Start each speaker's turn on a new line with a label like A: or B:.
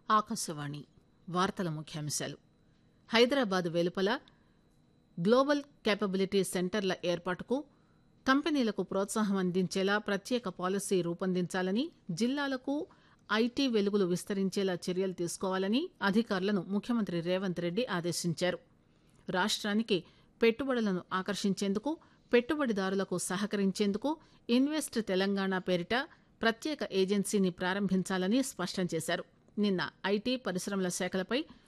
A: ఆకాశవాణి వార్తల ముఖ్యాంశాలు హైదరాబాద్ వెలుపల గ్లోబల్ కేపబిలిటీ సెంటర్ల ఏర్పాటుకు కంపెనీలకు ప్రోత్సాహం అందించేలా ప్రత్యేక పాలసీ రూపొందించాలని జిల్లాలకు ఐటీ వెలుగులు విస్తరించేలా చర్యలు తీసుకోవాలని అధికారులను ముఖ్యమంత్రి రేవంత్ రెడ్డి ఆదేశించారు రాష్ట్రానికి పెట్టుబడులను ఆకర్షించేందుకు పెట్టుబడిదారులకు సహకరించేందుకు ఇన్వెస్ట్ తెలంగాణ పేరిట ప్రత్యేక ఏజెన్సీని ప్రారంభించాలని స్పష్టం చేశారు నిన్న ఐటీ పరిశ్రమల శాఖలపై